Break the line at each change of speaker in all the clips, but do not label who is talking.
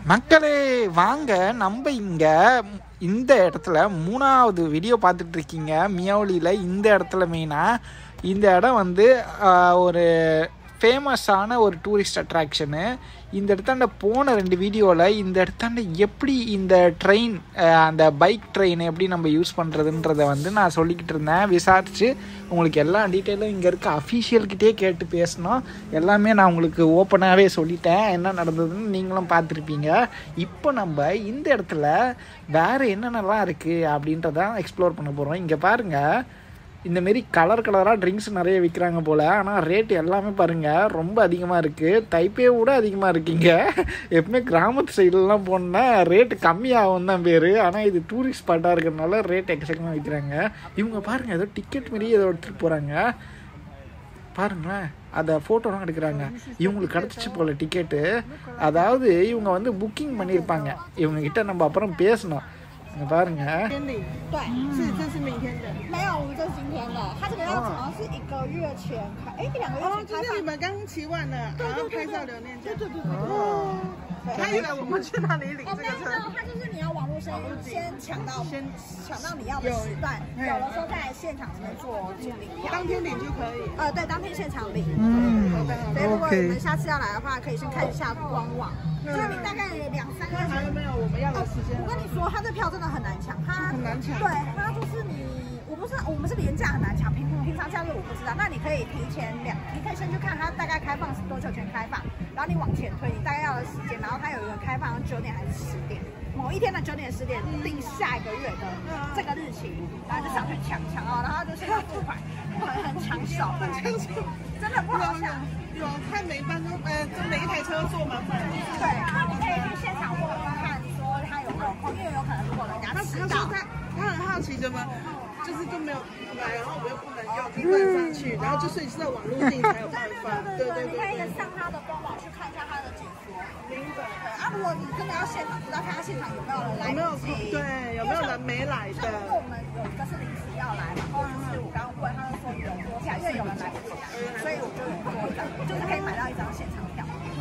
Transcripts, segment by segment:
மக்களே வாங்க நம்ம இங்கே இந்த இடத்துல மூணாவது வீடியோ பார்த்துட்டு இருக்கீங்க மியாவலியில் இந்த இடத்துல மெயினாக இந்த இடம் வந்து ஆஹ், ஒரு ஃபேமஸான ஒரு டூரிஸ்ட் அட்ராக்ஷனு இந்த இடத்தாண்ட போன ரெண்டு வீடியோவில் இந்த இடத்தாண்ட எப்படி இந்த ட்ரெயின் அந்த பைக் ட்ரெயின் எப்படி நம்ம யூஸ் பண்ணுறதுன்றத வந்து நான் சொல்லிக்கிட்டு இருந்தேன் விசாரித்து உங்களுக்கு எல்லா டீட்டெயிலும் இங்கே இருக்க அஃபீஷியல்கிட்டே கேட்டு பேசணும் எல்லாமே நான் உங்களுக்கு ஓப்பனாகவே சொல்லிட்டேன் என்ன நடந்ததுன்னு நீங்களும் பார்த்துருப்பீங்க இப்போ நம்ம இந்த இடத்துல வேறு என்னென்னலாம் இருக்குது அப்படின்றத எக்ஸ்ப்ளோர் பண்ண போகிறோம் இங்கே பாருங்கள் இந்த மாரி கலர் கலராக ட்ரிங்க்ஸ் நிறைய விற்கிறாங்க போல் ஆனால் ரேட் எல்லாமே பாருங்கள் ரொம்ப அதிகமாக இருக்குது தைப்பே விட அதிகமாக இருக்குங்க எப்பவுமே கிராமத்து சைடுலலாம் போனால் ரேட்டு கம்மியாகும் தான் பேர் ஆனால் இது டூரிஸ்ட் ஸ்பாட்டாக இருக்கிறதுனால ரேட் எக்கச்சக்கமாக விற்கிறாங்க இவங்க பாருங்கள் ஏதோ டிக்கெட் மாரி ஏதோ எடுத்துகிட்டு போகிறாங்க பாருங்களேன் அதை ஃபோட்டோலாம் எடுக்கிறாங்க இவங்களுக்கு கிடச்சிச்சு போல் டிக்கெட்டு அதாவது இவங்க வந்து புக்கிங் பண்ணியிருப்பாங்க இவங்க கிட்ட நம்ம அப்புறம் பேசணும் இங்க பாருங்க
天领，
对，
是这是明天的。
没有，这是今天的，它这个要好像是一个月前开，哎，一两个
哦，
月前开放
就是你。们刚骑完了，然后拍照留念这样。
对对对对
哦，他以为我们去那里领
哦，
这个车。
没有没有，它就是你要网络先先抢到
先
抢到你要的时段，
有
有的时候在现场里面做做领票。
当天领就可以。
呃，对，当天现场领。
嗯
所以如果你
OK
们下次要来的话，可以先看一下官网，这个领大概两三个
看还有没有我们要的时间
我？跟你说，它这票真的很难抢，它
很难抢
对，它就是你，我不是我们是廉价很难抢，平平常假日我不知道。那你可以提前两，你可以先去看它大概开放是多久前开放，然后你往前推你大概要的时间，然后它有一个开放九点还是十点，某一天的九点十点定下一个月的这个日期，然后就上去抢抢哦，然后就现在付款，很很抢手，很抢手，真的不好抢。
有看每班都呃，就每一台车坐满满。
对，然后你可以去现场问问看，说他有没有空，因为有可能如果人家
他
迟到
他说。他他很好奇怎么就是都没有来，然后我们又不能用，就不能上去，然后就是是在网络订才有办法。对对
你可以
对对，
上他的官网去看一下他的解说。
明白。
对啊，如果你真的要现场，知道看他现场有没有人来
有没有
不及
对有没有人没来的
像如果我们有一个是临时要来，然后就是我刚刚问他就说有多下，因为有人来不及来，所以我就有多一张，就是可以买到一张现场票。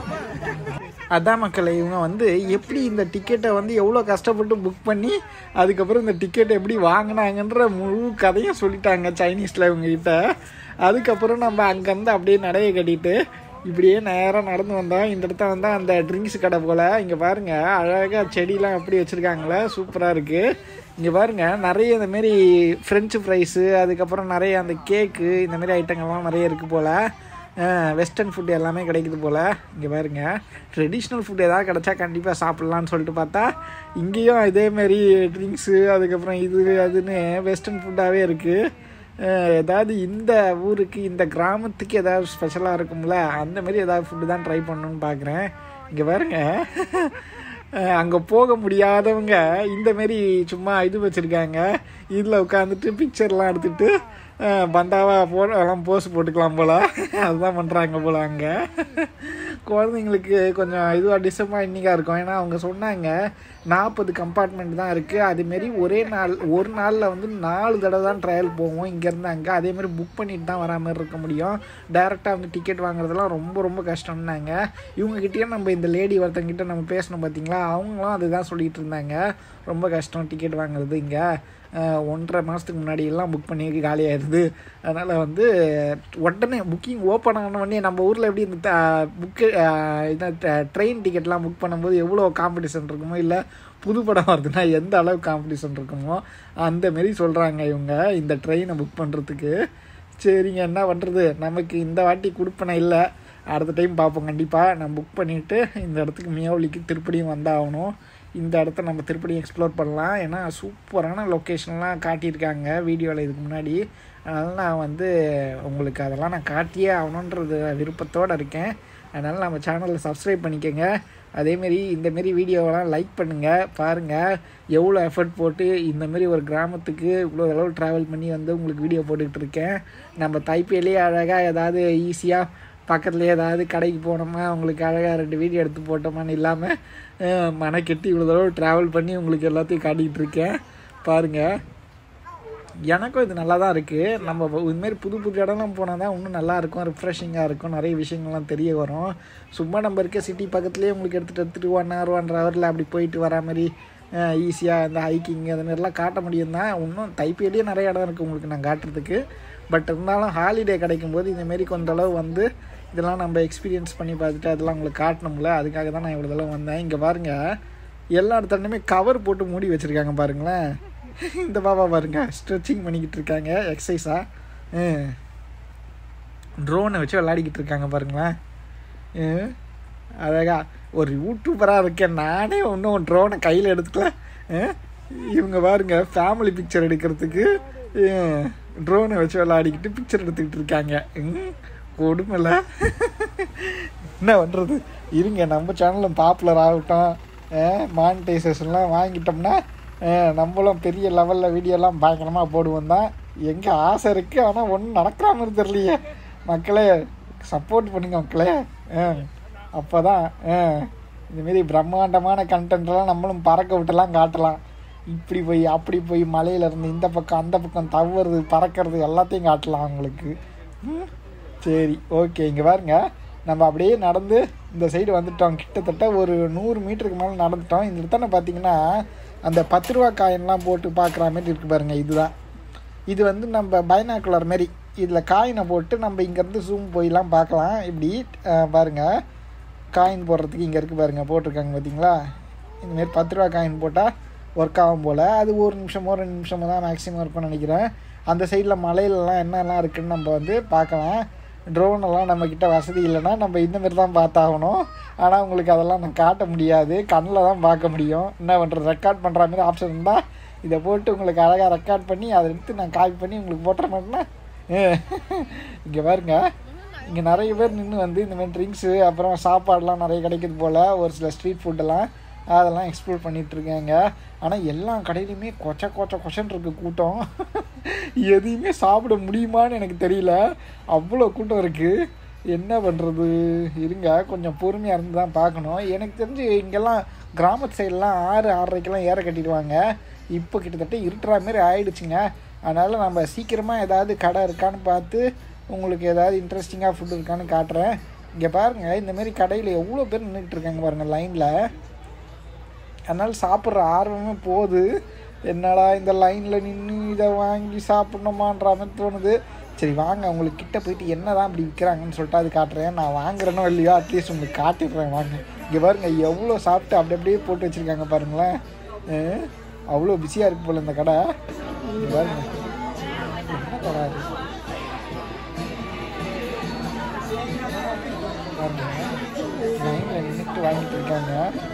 அதான் மக்களே இவங்க வந்து எப்படி இந்த டிக்கெட்டை வந்து எவ்வளோ கஷ்டப்பட்டு புக் பண்ணி அதுக்கப்புறம் இந்த டிக்கெட்டை எப்படி வாங்கினாங்கன்ற முழு கதையும் சொல்லிட்டாங்க சைனீஸில் இவங்ககிட்ட அதுக்கப்புறம் நம்ம அங்கேருந்து அப்படியே நடைய கட்டிட்டு இப்படியே நேராக நடந்து வந்தோம் இந்த இடத்த வந்து அந்த ட்ரிங்க்ஸ் கடை போல் இங்கே பாருங்கள் அழகாக செடிலாம் எப்படி வச்சுருக்காங்களே சூப்பராக இருக்குது இங்கே பாருங்கள் நிறைய இந்த மாரி ஃப்ரெஞ்சு ஃப்ரைஸு அதுக்கப்புறம் நிறைய அந்த கேக்கு இந்த மாதிரி ஐட்டங்கள்லாம் நிறைய இருக்குது போல் வெஸ்டர்ன் ஃபுட் எல்லாமே கிடைக்குது போல் இங்கே பாருங்க ட்ரெடிஷ்னல் ஃபுட் ஏதாவது கிடச்சா கண்டிப்பாக சாப்பிட்லான்னு சொல்லிட்டு பார்த்தா இங்கேயும் இதேமாரி ட்ரிங்க்ஸு அதுக்கப்புறம் இது அதுன்னு வெஸ்டர்ன் ஃபுட்டாகவே இருக்குது ஏதாவது இந்த ஊருக்கு இந்த கிராமத்துக்கு ஏதாவது ஸ்பெஷலாக இருக்கும்ல அந்த மாதிரி ஏதாவது ஃபுட்டு தான் ட்ரை பண்ணணும்னு பார்க்குறேன் இங்கே பாருங்க அங்கே போக முடியாதவங்க இந்த மாரி சும்மா இது வச்சுருக்காங்க இதில் உட்காந்துட்டு பிக்சர்லாம் எடுத்துட்டு அஹ், பந்தாவா போ எல்லாம் போஸ் போட்டுக்கலாம் போல் அதுதான் பண்ணுறாங்க போல் அங்கே குழந்தைங்களுக்கு கொஞ்சம் இதுவாக டிசப்பாயிண்டிங்காக இருக்கும் ஏன்னா அவங்க சொன்னாங்க நாற்பது கம்பார்ட்மெண்ட் தான் இருக்குது அதுமாரி ஒரே நாள் ஒரு நாளில் வந்து நாலு தடவை தான் ட்ரையல் போவோம் இங்கேருந்து அங்கே அதேமாரி புக் பண்ணிட்டு தான் வரா மாதிரி இருக்க முடியும் டேரெக்டாக வந்து டிக்கெட் வாங்குறதெல்லாம் ரொம்ப ரொம்ப கஷ்டம்னாங்க இவங்ககிட்டயே நம்ம இந்த லேடி ஒருத்தங்கிட்ட நம்ம பேசணும் பார்த்தீங்களா அவங்களும் அதுதான் சொல்லிட்டு இருந்தாங்க ரொம்ப கஷ்டம் டிக்கெட் வாங்குறது இங்கே ஒன்றரை மாதத்துக்கு முன்னாடி எல்லாம் புக் பண்ணி காலியாயிருது அதனால் வந்து உடனே புக்கிங் ஓப்பன் ஆன உடனே நம்ம ஊரில் எப்படி இந்த புக்கு இதை ட்ரெயின் டிக்கெட்லாம் புக் பண்ணும்போது எவ்வளோ காம்படிஷன் இருக்குமோ இல்லை புது படம் வருதுன்னா எந்த அளவுக்கு காம்படிஷன் இருக்குமோ அந்த மாரி சொல்கிறாங்க இவங்க இந்த ட்ரெயினை புக் பண்ணுறதுக்கு சரிங்க என்ன பண்ணுறது நமக்கு இந்த வாட்டி கொடுப்பனை இல்லை அடுத்த டைம் பார்ப்போம் கண்டிப்பாக நான் புக் பண்ணிவிட்டு இந்த இடத்துக்கு மியாவலிக்கு திருப்படியும் வந்தாகணும் இந்த இடத்த நம்ம திருப்படியும் எக்ஸ்ப்ளோர் பண்ணலாம் ஏன்னா சூப்பரான லொக்கேஷன்லாம் காட்டியிருக்காங்க வீடியோவில் இதுக்கு முன்னாடி அதனால் நான் வந்து உங்களுக்கு அதெல்லாம் நான் காட்டியே ஆகணுன்றது விருப்பத்தோடு இருக்கேன் அதனால் நம்ம சேனலை சப்ஸ்கிரைப் பண்ணிக்கோங்க அதேமாரி இந்தமாரி வீடியோவெல்லாம் லைக் பண்ணுங்கள் பாருங்கள் எவ்வளோ எஃபர்ட் போட்டு இந்தமாரி ஒரு கிராமத்துக்கு இவ்வளோ அளவு ட்ராவல் பண்ணி வந்து உங்களுக்கு வீடியோ போட்டுக்கிட்டு இருக்கேன் நம்ம தைப்பேலேயே அழகாக ஏதாவது ஈஸியாக பக்கத்துலேயே ஏதாவது கடைக்கு போனோமா உங்களுக்கு அழகாக ரெண்டு வீடியோ எடுத்து போட்டோமான்னு இல்லாமல் மனக்கெட்டு இவ்வளோ தடவை ட்ராவல் பண்ணி உங்களுக்கு எல்லாத்தையும் காட்டிகிட்டு இருக்கேன் பாருங்கள் எனக்கும் இது நல்லா தான் இருக்குது நம்ம இதுமாரி புது புது இடம்லாம் போனால் தான் இன்னும் நல்லா இருக்கும் ரிஃப்ரெஷிங்காக இருக்கும் நிறைய விஷயங்கள்லாம் தெரிய வரும் சும்மா நம்ம இருக்க சிட்டி பக்கத்துலேயே உங்களுக்கு எடுத்துகிட்டு எடுத்துகிட்டு ஒன் ஹவர் ஒன்றரை ஹவரில் அப்படி போயிட்டு வரா மாதிரி ஈஸியாக இந்த ஹைக்கிங் அது மாதிரிலாம் காட்ட முடியும் தான் இன்னும் தைப்பேடியே நிறைய இடம் இருக்குது உங்களுக்கு நான் காட்டுறதுக்கு பட் இருந்தாலும் ஹாலிடே கிடைக்கும் போது இந்தமாரி கொஞ்ச அளவு வந்து இதெல்லாம் நம்ம எக்ஸ்பீரியன்ஸ் பண்ணி பார்த்துட்டு அதெல்லாம் உங்களுக்கு காட்டணும்ல அதுக்காக தான் நான் இவ்வளோ இதெல்லாம் வந்தேன் இங்கே பாருங்கள் எல்லா இடத்துலையுமே கவர் போட்டு மூடி வச்சுருக்காங்க பாருங்களேன் இந்த பாப்பா பாருங்க ஸ்ட்ரெச்சிங் பண்ணிக்கிட்டு இருக்காங்க எக்ஸசைஸா ட்ரோனை வச்சு விளையாடிக்கிட்டு இருக்காங்க பாருங்களேன் ம், அழகா ஒரு யூடியூபராக இருக்கேன் நானே ஒன்றும் ட்ரோனை கையில் எடுத்துக்கல ம், இவங்க பாருங்க ஃபேமிலி பிக்சர் எடுக்கிறதுக்கு ட்ரோனை வச்சு விளையாடிக்கிட்டு பிக்சர் எடுத்துக்கிட்டு இருக்காங்க ம், கொடுமைல என்ன பண்ணுறது இருங்க நம்ம சேனலும் பாப்புலர் ஆகட்டும் மானிட்டைசேஷன்லாம் வாங்கிட்டோம்னா அஹ், நம்மளும் பெரிய லெவலில் வீடியோலாம் பயங்கரமாக போடுவோம் தான் எங்கே ஆசை இருக்குது ஆனால் ஒன்றும் நடக்கிற மாதிரி தெரியலையே மக்களே சப்போர்ட் பண்ணுங்க மக்களே அப்போ தான் இதுமாரி பிரம்மாண்டமான கண்டென்ட்லாம் நம்மளும் பறக்க விட்டுலாம் காட்டலாம் இப்படி போய் அப்படி போய் மலையில இருந்து இந்த பக்கம் அந்த பக்கம் தவறுது பறக்கிறது எல்லாத்தையும் காட்டலாம் அவங்களுக்கு ம், சரி ஓகே இங்கே பாருங்க நம்ம அப்படியே நடந்து இந்த சைடு வந்துட்டோம் கிட்டத்தட்ட ஒரு நூறு மீட்டருக்கு மேலே நடந்துட்டோம் இந்த இடத்துல பார்த்தீங்கன்னா அந்த பத்து ரூபா காயின்லாம் போட்டு பார்க்குற மாதிரி இருக்கு பாருங்க இதுதான் இது வந்து நம்ம பைனாக்குலர் மாரி இதில் காயினை போட்டு நம்ம இங்கேருந்து ஜூம் போயெல்லாம் பார்க்கலாம் இப்படி அஹ், பாருங்க காயின் போடுறதுக்கு இங்கே இருக்குது பாருங்க போட்டிருக்காங்க பார்த்தீங்களா இந்தமாரி பத்து ரூபா காயின் போட்டால் ஒர்க் ஆகும் போல் அது ஒரு நிமிஷமோ ரெண்டு நிமிஷமோ தான் மேக்ஸிமம் இருக்கும்னு நினைக்கிறேன் அந்த சைடில் மலையிலலாம் என்னெல்லாம் இருக்குன்னு நம்ம வந்து பார்க்கலாம் ட்ரோன் எல்லாம் நம்மக்கிட்ட வசதி இல்லைன்னா நம்ம இந்த மாதிரி தான் பார்த்தாகணும் ஆனால் உங்களுக்கு அதெல்லாம் நான் காட்ட முடியாது கண்ணில் தான் பார்க்க முடியும் என்ன பண்ணுறது ரெக்கார்ட் பண்ணுற மாதிரி ஆப்ஷன் இருந்தால் இதை போட்டு உங்களுக்கு அழகாக ரெக்கார்ட் பண்ணி அதை எடுத்து நான் காப்பி பண்ணி உங்களுக்கு போட்டுற மாட்டேன்னா இங்கே பாருங்க இங்கே நிறைய பேர் நின்று வந்து இந்த மாதிரி ட்ரிங்க்ஸு அப்புறம் சாப்பாடுலாம் நிறைய கிடைக்குது போல் ஒரு சில ஸ்ட்ரீட் ஃபுட்டெல்லாம் அதெல்லாம் எக்ஸ்ப்ளோர் பண்ணிட்டு இருக்காங்க ஆனால் எல்லா கடையிலையுமே கொச்ச கொச்ச கொச்சன் இருக்கு கூட்டம் எதையுமே சாப்பிட முடியுமான்னு எனக்கு தெரியல அவ்வளோ கூட்டம் இருக்குது என்ன பண்ணுறது இருங்க கொஞ்சம் பொறுமையாக இருந்து தான் பார்க்கணும் எனக்கு தெரிஞ்சு இங்கெல்லாம் கிராமத்து சைடெலாம் ஆறு ஆறரைக்கெல்லாம் ஏற கட்டிடுவாங்க இப்போ கிட்டத்தட்ட இருட்டுற மாதிரி ஆயிடுச்சுங்க அதனால் நம்ம சீக்கிரமாக ஏதாவது கடை இருக்கான்னு பார்த்து உங்களுக்கு ஏதாவது இன்ட்ரெஸ்டிங்காக ஃபுட் இருக்கான்னு காட்டுறேன் இங்கே பாருங்கள் இந்தமாரி கடையில் எவ்வளோ பேர் நின்றுட்டு இருக்காங்க பாருங்கள் லைனில் அதனால் சாப்பிட்ற ஆர்வமே போகுது என்னடா இந்த லைனில் நின்று இதை வாங்கி சாப்பிட்ணுமான்ற மாதிரி தோணுது சரி வாங்க உங்களுக்கு கிட்ட போயிட்டு என்ன தான் இப்படி விற்கிறாங்கன்னு சொல்லிட்டு அது காட்டுறேன் நான் வாங்குறேனோ இல்லையோ அட்லீஸ்ட் உங்களுக்கு காட்டிடுறேன் வாங்க இங்கே பாருங்க எவ்வளோ சாப்பிட்டு அப்படி அப்படியே போட்டு வச்சுருக்காங்க பாருங்களேன் அஹ், அவ்வளோ பிஸியாக இருக்கு போல் இந்த கடை இங்கே பாருங்க என்ன கடை அது பாருங்க லைனில் நின்றுட்டு வாங்கிட்டு இருக்காங்க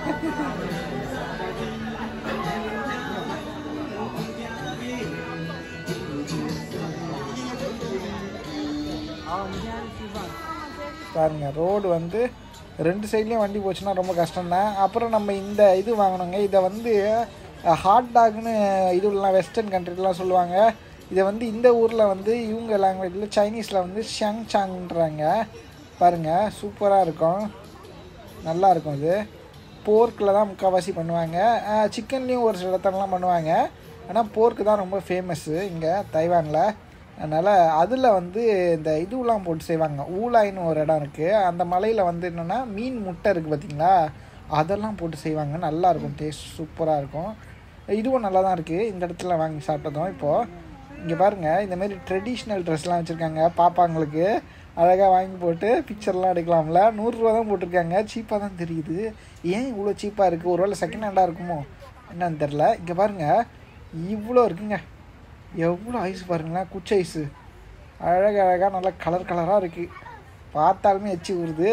பாருங்க ரோடு வந்து ரெண்டு சைட்லேயும் வண்டி போச்சுன்னா ரொம்ப கஷ்டம்தான் அப்புறம் நம்ம இந்த இது வாங்கினோங்க இதை வந்து ஹாட் டாக்னு இதுலாம் வெஸ்டர்ன் கண்ட்ரிலாம் சொல்லுவாங்க இதை வந்து இந்த ஊரில் வந்து இவங்க லாங்குவேஜில் சைனீஸில் வந்து ஷங் சாங்ன்றாங்க பாருங்கள் சூப்பராக இருக்கும் நல்லா இருக்கும் இது போர்க்கில் தான் முக்கால்வாசி பண்ணுவாங்க சிக்கன்லேயும் ஒரு சில இடத்துலலாம் பண்ணுவாங்க ஆனால் போர்க்கு தான் ரொம்ப ஃபேமஸ்ஸு இங்கே தைவானில் அதனால் அதில் வந்து இந்த இதுவெலாம் போட்டு செய்வாங்க ஊலாயின்னு ஒரு இடம் இருக்குது அந்த மலையில் வந்து என்னென்னா மீன் முட்டை இருக்குது பார்த்தீங்களா அதெல்லாம் போட்டு செய்வாங்க நல்லா இருக்கும் டேஸ்ட் சூப்பராக இருக்கும் இதுவும் நல்லா தான் இருக்குது இந்த இடத்துல வாங்கி சாப்பிட்டதும் இப்போது இங்கே பாருங்கள் இந்த மாதிரி ட்ரெடிஷ்னல் ட்ரெஸ்லாம் வச்சுருக்காங்க பாப்பாங்களுக்கு அழகாக வாங்கி போட்டு பிக்சர்லாம் எடுக்கலாம்ல நூறுரூவா தான் போட்டிருக்காங்க சீப்பாக தான் தெரியுது ஏன் இவ்வளோ சீப்பாக இருக்குது ஒருவேளை செகண்ட் ஹேண்டாக இருக்குமோ என்னன்னு தெரில இங்கே பாருங்கள் இவ்வளோ இருக்குங்க எவ்வளோ ஐஸ் பாருங்களேன் குச்சி ஐஸு அழக அழகாக நல்லா கலர் கலராக இருக்குது பார்த்தாலுமே எச்சி ஊறுது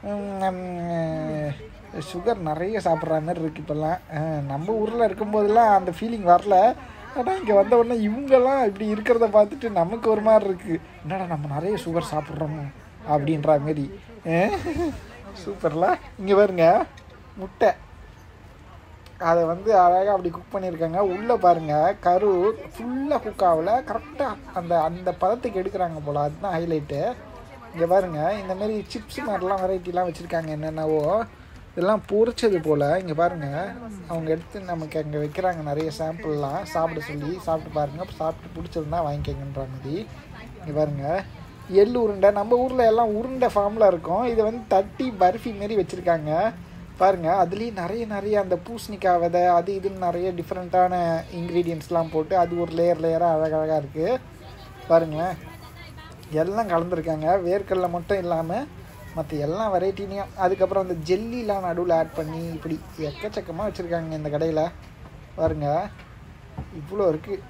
சுகர் நிறைய சாப்பிட்ற மாதிரி இருக்குது இப்போல்லாம் அஹ், நம்ம ஊரில் இருக்கும்போதெல்லாம் அந்த ஃபீலிங் வரல ஆனால் இங்கே வந்த உடனே இவங்கெல்லாம் இப்படி இருக்கிறத பார்த்துட்டு நமக்கு ஒரு மாதிரி இருக்குது என்னடா நம்ம நிறைய சுகர் சாப்பிட்றோமோ அப்படின்ற மாரி சூப்பர்ல இங்கே பாருங்க முட்டை அதை வந்து அழகாக அப்படி குக் பண்ணியிருக்காங்க உள்ளே பாருங்கள் கரு ஃபுல்லாக குக் ஆகல கரெக்டாக அந்த அந்த பதத்துக்கு எடுக்கிறாங்க போல் அதுதான் ஹைலைட்டு இங்கே பாருங்கள் இந்த மாதிரி சிப்ஸ் மாதிரிலாம் வெரைட்டிலாம் வச்சுருக்காங்க என்னென்னவோ இதெல்லாம் பொரிச்சது போல் இங்கே பாருங்கள் அவங்க எடுத்து நமக்கு அங்கே வைக்கிறாங்க நிறைய சாம்பிள்லாம் சாப்பிட சொல்லி சாப்பிட்டு பாருங்கள் சாப்பிட்டு பிடிச்சிருந்தா வாங்கிக்கங்கன்ற மாதிரி இங்கே பாருங்கள் எள்ளு உருண்டை நம்ம ஊரில் எல்லாம் உருண்டை ஃபார்மில் இருக்கும் இதை வந்து தட்டி பர்ஃபி மாரி வச்சுருக்காங்க பாருங்கள் அதுலேயும் நிறைய நிறைய அந்த பூசணிக்காய் விதை அது இதுன்னு நிறைய டிஃப்ரெண்ட்டான இன்க்ரீடியன்ஸ்லாம் போட்டு அது ஒரு லேயர் லேயராக அழகழகாக இருக்குது பாருங்கள் எல்லாம் கலந்துருக்காங்க வேர்க்கடலை மட்டும் இல்லாமல் மற்ற எல்லா வெரைட்டிலையும் அதுக்கப்புறம் அந்த ஜெல்லிலாம் நடுவில் ஆட் பண்ணி இப்படி எக்கச்சக்கமாக வச்சுருக்காங்க இந்த கடையில் பாருங்க இவ்வளோ இருக்குது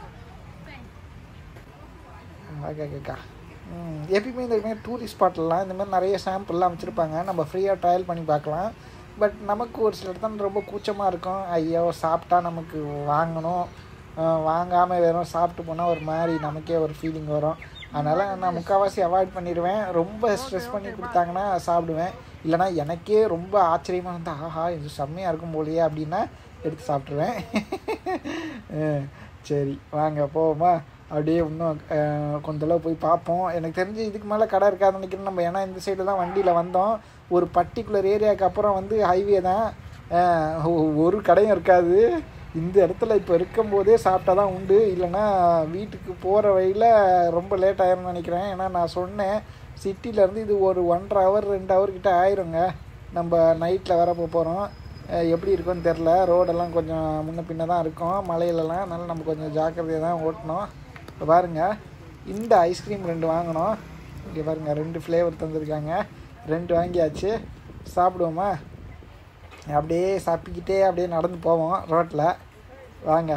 கேக்கா ம் எப்பயுமே இந்த மாதிரி டூரிஸ்ட் ஸ்பாட்லலாம் இந்த மாதிரி நிறைய சாம்பிள்லாம் வச்சுருப்பாங்க நம்ம ஃப்ரீயாக ட்ரையல் பண்ணி பார்க்கலாம் பட் நமக்கு ஒரு சில இடத்துல ரொம்ப கூச்சமாக இருக்கும் ஐயோ சாப்பிட்டா நமக்கு வாங்கணும் வாங்காமல் வெறும் சாப்பிட்டு போனால் ஒரு மாதிரி நமக்கே ஒரு ஃபீலிங் வரும் அதனால் நான் முக்கால்வாசி அவாய்ட் பண்ணிடுவேன் ரொம்ப ஸ்ட்ரெஸ் பண்ணி கொடுத்தாங்கன்னா சாப்பிடுவேன் இல்லைனா எனக்கே ரொம்ப ஆச்சரியமாக இருந்தால் ஆஹா இது செம்மையாக இருக்கும் போலையே அப்படின்னா எடுத்து சாப்பிட்ருவேன் அஹ் சரி வாங்க போவோமா அப்படியே இன்னும் அஹ், கொஞ்ச தடவை போய் பார்ப்போம் எனக்கு தெரிஞ்சு இதுக்கு மேலே கடை இருக்காதுன்னு நினைக்கிறேன் நம்ம ஏன்னா இந்த சைடு தான் வண்டியில் வந்தோம் ஒரு பர்டிகுலர் ஏரியாவுக்கு அப்புறம் வந்து ஹைவே தான் அஹ், ஒ- ஒரு கடையும் இருக்காது இந்த இடத்துல இப்போ இருக்கும்போதே சாப்பிட்டா தான் உண்டு இல்லைன்னா வீட்டுக்கு போகிற வழியில் ரொம்ப லேட் ஆயிரும்னு நினைக்கிறேன் ஏன்னா நான் சொன்னேன் சிட்டிலேருந்து இது ஒரு ஒன்றரை ஹவர் ரெண்டு ஹவர் கிட்ட ஆயிருங்க நம்ம நைட்டில் வர போகிறோம் எப்படி இருக்கும்னு தெரில ரோடெல்லாம் கொஞ்சம் முன்ன பின்ன தான் இருக்கும் மலையிலலாம் அதனால நம்ம கொஞ்சம் ஜாக்கிரதையாக தான் ஓட்டணும் இப்போ பாருங்கள் இந்த ஐஸ்கிரீம் ரெண்டு வாங்கினோம் இங்கே பாருங்கள் ரெண்டு ஃப்ளேவர் தந்திருக்காங்க ரெண்டு வாங்கியாச்சு சாப்பிடுவோமா அப்படியே சாப்பிக்கிட்டே அப்படியே நடந்து போவோம் ரோட்டில் வாங்க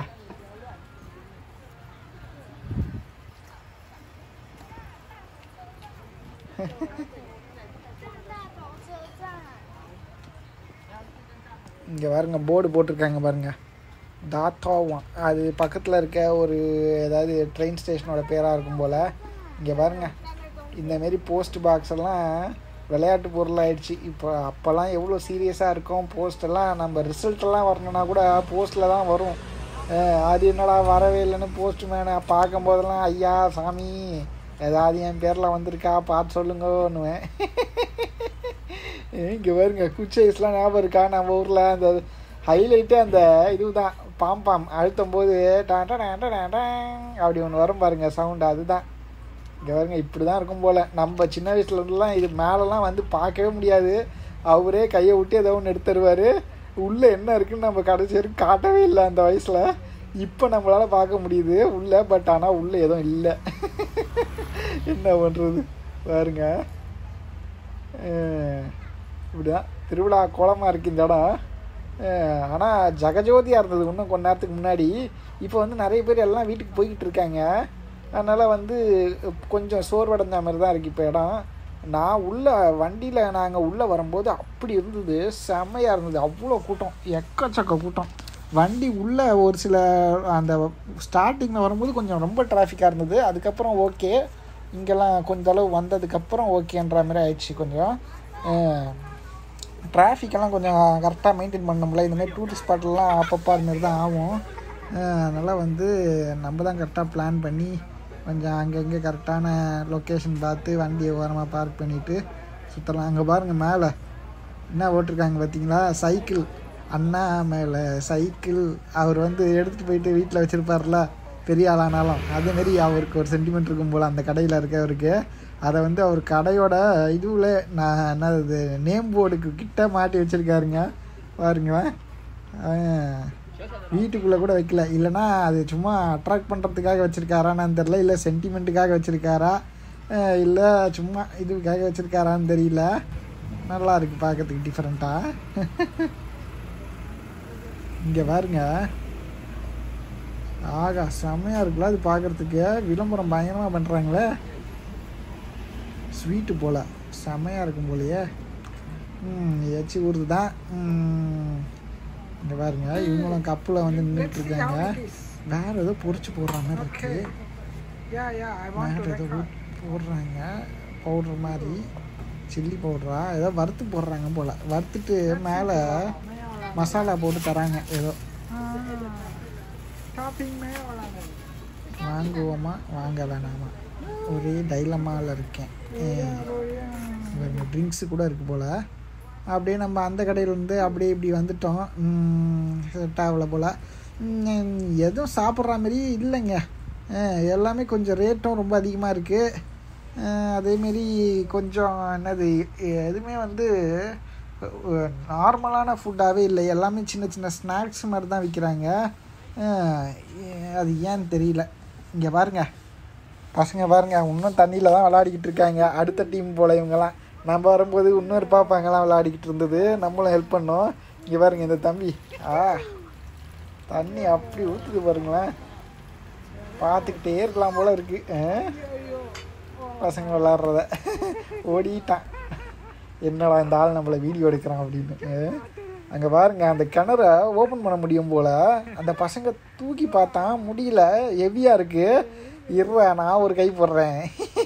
இங்கே பாருங்க போர்டு போட்டிருக்காங்க பாருங்க தாத்தாவும் அது பக்கத்தில் இருக்க ஒரு ஏதாவது ட்ரெயின் ஸ்டேஷனோட பேராக இருக்கும் போல் இங்கே பாருங்க இந்தமாரி போஸ்ட் பாக்ஸ் எல்லாம் விளையாட்டு பொருள் ஆயிடுச்சு இப்போ அப்போல்லாம் எவ்வளோ சீரியஸாக இருக்கும் போஸ்டெல்லாம் நம்ம ரிசல்ட் எல்லாம் வரணும்னா கூட போஸ்ட்டில் தான் வரும் அஹ் அது என்னடா வரவே இல்லைன்னு போஸ்ட் மேனை பார்க்கும் போதெல்லாம் ஐயா சாமி ஏதாவது என் பேரில் வந்திருக்கா பார்த்து சொல்லுங்கன்னுவேன் இங்கே பாருங்க குச்சி ஐஸ்லாம் ஞாபகம் இருக்கா நம்ம ஊரில் அந்த ஹைலைட்டே அந்த இதுதான் பாம்பாம் அழுத்தும் போது டான் டான் டான் டான் டான் அப்படி ஒன்று வரும் பாருங்க சவுண்டு அதுதான் இங்கே பாருங்க இப்படி தான் இருக்கும் போல் நம்ம சின்ன வயசுல இருந்துலாம் இது மேலெலாம் வந்து பார்க்கவே முடியாது அவரே கையை விட்டு ஏதோ ஒன்று எடுத்துருவார் உள்ளே என்ன இருக்குன்னு நம்ம கடைசி வரைக்கும் காட்டவே இல்லை அந்த வயசில் இப்போ நம்மளால் பார்க்க முடியுது உள்ளே பட் ஆனால் உள்ளே எதுவும் இல்லை என்ன பண்ணுறது பாருங்க அஹ் இப்படிதான் திருவிழா கோலமாக இருக்கு இந்த இடம் ஆனால் ஜெகஜோதியாக இருந்தது இன்னும் கொஞ்ச நேரத்துக்கு முன்னாடி இப்போ வந்து நிறைய பேர் எல்லாம் வீட்டுக்கு போய்கிட்டு இருக்காங்க அதனால் வந்து கொஞ்சம் சோர்வடைஞ்ச மாதிரி தான் இருக்குது இப்போ இடம் நான் உள்ள வண்டியில் நாங்கள் உள்ளே வரும்போது அப்படி இருந்தது செம்மையாக இருந்தது அவ்வளோ கூட்டம் எக்கச்சக்க கூட்டம் வண்டி உள்ளே ஒரு சில அந்த ஸ்டார்டிங்கில் வரும்போது கொஞ்சம் ரொம்ப டிராஃபிக்காக இருந்தது அதுக்கப்புறம் ஓகே இங்கெல்லாம் கொஞ்ச அளவு வந்ததுக்கப்புறம் ஓகேன்ற மாதிரி ஆயிடுச்சு கொஞ்சம் டிராஃபிக்கெல்லாம் கொஞ்சம் கரெக்டாக மெயின்டைன் பண்ணணும்ல இந்த மாதிரி டூரிஸ்ட் ஸ்பாட்லாம் அப்பப்போ அது மாதிரி தான் ஆகும் அதனால் வந்து நம்ம தான் கரெக்டாக பிளான் பண்ணி கொஞ்சம் அங்கங்கே கரெக்டான லொக்கேஷன் பார்த்து வண்டியை ஓரமாக பார்க் பண்ணிவிட்டு சுற்றலாம் அங்கே பாருங்கள் மேலே என்ன ஓட்டிருக்காங்க பார்த்தீங்களா சைக்கிள் அண்ணா மேலே சைக்கிள் அவர் வந்து எடுத்துகிட்டு போயிட்டு வீட்டில் வச்சுருப்பார்ல பெரிய ஆளானாலும் அதேமாரி அவருக்கு ஒரு சென்டிமெண்ட் இருக்கும் போல் அந்த கடையில் இருக்கவருக்கு அதை வந்து அவர் கடையோட இதுவில் நான் என்னது நேம் போர்டுக்கு கிட்ட மாட்டி வச்சுருக்காருங்க பாருங்களேன் வீட்டுக்குள்ளே கூட வைக்கல இல்லைன்னா அது சும்மா அட்ராக்ட் பண்ணுறதுக்காக வச்சுருக்காரான்னு தெரில இல்லை சென்டிமெண்ட்டுக்காக வச்சுருக்காரா இல்லை சும்மா இதுக்காக வச்சுருக்காரான்னு தெரியல நல்லா இருக்குது பார்க்கறதுக்கு டிஃப்ரெண்ட்டாக இங்கே பாருங்க ஆகா செம்மையாக இருக்குல்ல அது பார்க்குறதுக்கு விளம்பரம் பயங்கரமாக பண்ணுறாங்களே ஸ்வீட்டு போல் செம்மையாக இருக்கும் போலையே ம் எச்சி ஊறுது தான் இங்கே பாருங்க இவங்களும் கப்பில் வந்து நின்றுட்டு இருக்காங்க வேற ஏதோ பொரிச்சு போடுற மாதிரி இருக்கு
Yeah, yeah, I want
வேற
to
ஏதோ
record.
ஊ- போடுறாங்க பவுடர் மாதிரி சில்லி பவுடரா ஏதோ வறுத்து போடுறாங்க போல் வறுத்துட்டு மேலே மசாலா போட்டு தராங்க ஏதோ
ஷாப்பிங் மே வராங்க
வாங்குவோமா வாங்க வேணாமா ஒரே டைலமாவில் இருக்கேன் ட்ரிங்க்ஸு கூட இருக்கு போல் அப்படியே நம்ம அந்த கடையிலேருந்து அப்படியே இப்படி வந்துட்டோம் செட் ஆகலை போல் ம், எதுவும் சாப்பிட்ற மாதிரி இல்லைங்க அஹ், எல்லாமே கொஞ்சம் ரேட்டும் ரொம்ப அதிகமாக இருக்குது அதேமாரி கொஞ்சம் என்னது எதுவுமே வந்து நார்மலான ஃபுட்டாகவே இல்லை எல்லாமே சின்ன சின்ன ஸ்நாக்ஸ் மாதிரி தான் விற்கிறாங்க அது ஏன்னு தெரியல இங்கே பாருங்க பசங்க பாருங்க இன்னும் தண்ணியில் தான் விளையாடிக்கிட்டு இருக்காங்க அடுத்த டீம் போல் இவங்கெல்லாம் நம்ம வரும்போது இன்னொரு பாப்பாங்கெல்லாம் விளையாடிக்கிட்டு இருந்தது நம்மளும் ஹெல்ப் பண்ணோம் இங்கே பாருங்க இந்த தம்பி ஆ தண்ணி அப்படி ஊற்றுது பாருங்களேன் பார்த்துக்கிட்டே இருக்கலாம் போல இருக்கு ஆ? பசங்க விளாட்றத ஓடிட்டான் என்னடா இந்த ஆள் நம்மளை வீடியோ எடுக்கிறான் அப்படின்னு அங்கே பாருங்க அந்த கிணற ஓப்பன் பண்ண முடியும் போல் அந்த பசங்க தூக்கி பார்த்தான் முடியல ஹெவியாக இருக்கு இருறா நான் ஒரு கை போடுறேன்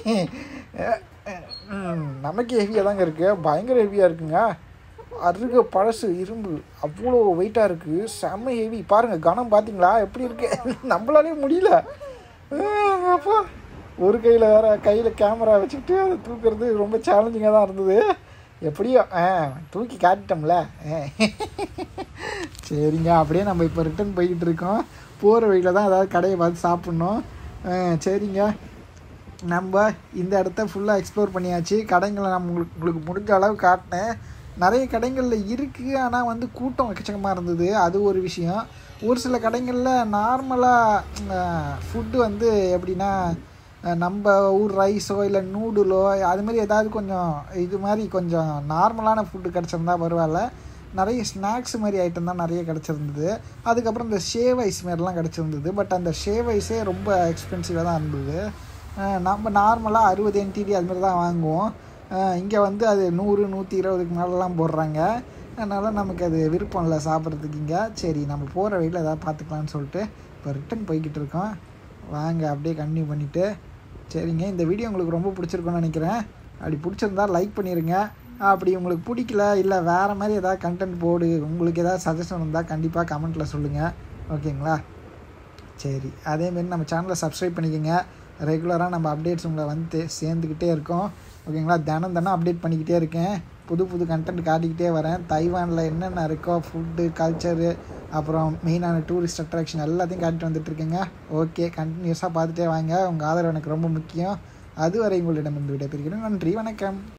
ம், நமக்கு ஹெவியாக தாங்க இருக்குது பயங்கர ஹெவியாக இருக்குங்க அருக பழசு இரும்பு அவ்வளோ வெயிட்டாக இருக்குது செம்ம ஹெவி பாருங்கள் கனம் பார்த்தீங்களா எப்படி இருக்கு நம்மளாலே முடியல ஆஹ், அப்பா ஒரு கையில் வேற கையில் கேமரா வச்சுக்கிட்டு அதை தூக்குறது ரொம்ப சேலஞ்சிங்காக தான் இருந்தது எப்படியோ ஆ தூக்கி காட்டிட்டோம்ல ஆ. சரிங்க அப்படியே நம்ம இப்போ ரிட்டர்ன் போய்கிட்டு இருக்கோம் போகிற வழியில் தான் ஏதாவது கடையை பார்த்து சாப்பிட்ணும் ஆ, சரிங்க நம்ம இந்த இடத்த ஃபுல்லாக எக்ஸ்ப்ளோர் பண்ணியாச்சு கடைங்களை நான் உங்களுக்கு உங்களுக்கு முடிஞ்ச அளவு காட்டினேன் நிறைய கடைகளில் இருக்குது ஆனால் வந்து கூட்டம் எக்கச்சக்கமாக இருந்தது அது ஒரு விஷயம் ஒரு சில கடைகளில் நார்மலாக ஃபுட்டு வந்து எப்படின்னா அஹ், நம்ம ஊர் ரைஸோ இல்லை நூடுலோ அது மாதிரி ஏதாவது கொஞ்சம் இது மாதிரி கொஞ்சம் நார்மலான ஃபுட்டு கிடச்சிருந்தா பரவாயில்ல நிறைய ஸ்நாக்ஸ் மாதிரி ஐட்டம் தான் நிறைய கிடச்சிருந்தது அதுக்கப்புறம் இந்த ஷேவ் ஐஸ் மாதிரிலாம் கிடச்சிருந்தது பட் அந்த ஷேவ் ஐஸே ரொம்ப எக்ஸ்பென்சிவாக தான் இருந்தது அஹ் நம்ம நார்மலாக அறுபது என்டிடி அது மாதிரி தான் வாங்குவோம் இங்கே வந்து அது நூறு நூற்றி இருபதுக்கு மேலெலாம் போடுறாங்க அதனால் நமக்கு அது விருப்பம் இல்லை சாப்பிட்றதுக்கு இங்கே சரி நம்ம போகிற வழியில் ஏதாவது பார்த்துக்கலான்னு சொல்லிட்டு இப்போ ரிட்டன் போய்கிட்டு இருக்கோம் வாங்க அப்படியே கண்டினியூ பண்ணிவிட்டு சரிங்க இந்த வீடியோ உங்களுக்கு ரொம்ப பிடிச்சிருக்கும்னு நினைக்கிறேன் அப்படி பிடிச்சிருந்தா லைக் பண்ணிடுங்க அப்படி உங்களுக்கு பிடிக்கல இல்லை வேறு மாதிரி ஏதாவது கண்டென்ட் போடு உங்களுக்கு ஏதாவது சஜஷன் இருந்தால் கண்டிப்பாக கமெண்ட்டில் சொல்லுங்கள் ஓகேங்களா சரி அதேமாரி நம்ம சேனலை சப்ஸ்கிரைப் பண்ணிக்கோங்க ரெகுலராக நம்ம அப்டேட்ஸ் உங்களை வந்து சேர்ந்துக்கிட்டே இருக்கோம் ஓகேங்களா தினம் தினம் அப்டேட் பண்ணிக்கிட்டே இருக்கேன் புது புது கண்டென்ட் காட்டிக்கிட்டே வரேன் தைவானில் என்னென்ன இருக்கோ ஃபுட்டு கல்ச்சரு அப்புறம் மெயினான டூரிஸ்ட் அட்ராக்ஷன் எல்லாத்தையும் காட்டிட்டு வந்துட்டு இருக்கேங்க ஓகே கண்டினியூஸாக பார்த்துட்டே வாங்க உங்கள் ஆதரவு எனக்கு ரொம்ப முக்கியம் அதுவரை உங்களிடம் இருந்து விடைபெறுகிறேன் நன்றி வணக்கம்